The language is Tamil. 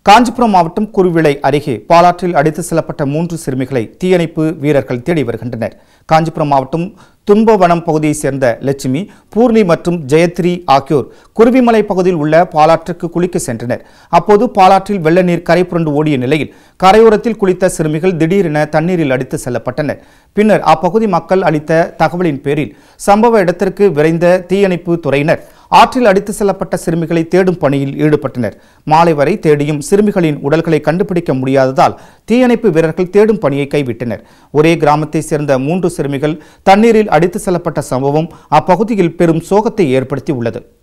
காஞ்சிபுரம் மாவட்டம் குருவிளை அருகே பாலாற்றில் அடித்து செல்லப்பட்ட மூன்று சிறுமிகளை தீயணைப்பு வீரர்கள் தேடி வருகின்றனர் காஞ்சிபுரம் மாவட்டம் துன்பவனம் பகுதியைச் சேர்ந்த லட்சுமி பூர்ணி மற்றும் ஜெயத்ரி ஆகியோர் குருவிமலை பகுதியில் உள்ள பாலாற்றுக்கு குளிக்க சென்றனர் அப்போது பாலாற்றில் வெள்ள நீர் கரை புரண்டு ஓடிய நிலையில் கரையோரத்தில் குளித்த சிறுமிகள் திடீரென தண்ணீரில் அடித்து செல்லப்பட்டனர் பின்னர் அப்பகுதி மக்கள் அளித்த தகவலின் பேரில் சம்பவ இடத்திற்கு விரைந்த தீயணைப்பு துறையினர் ஆற்றில் அடித்து செல்லப்பட்ட சிறுமிகளை தேடும் பணியில் ஈடுபட்டனர் மாலை வரை தேடியும் சிறுமிகளின் உடல்களை கண்டுபிடிக்க முடியாததால் தீயணைப்பு வீரர்கள் தேடும் பணியை கைவிட்டனர் ஒரே கிராமத்தைச் சேர்ந்த மூன்று சிறுமிகள் தண்ணீரில் அடித்து செல்லப்பட்ட சம்பவம் அப்பகுதியில் பெரும் சோகத்தை ஏற்படுத்தி உள்ளது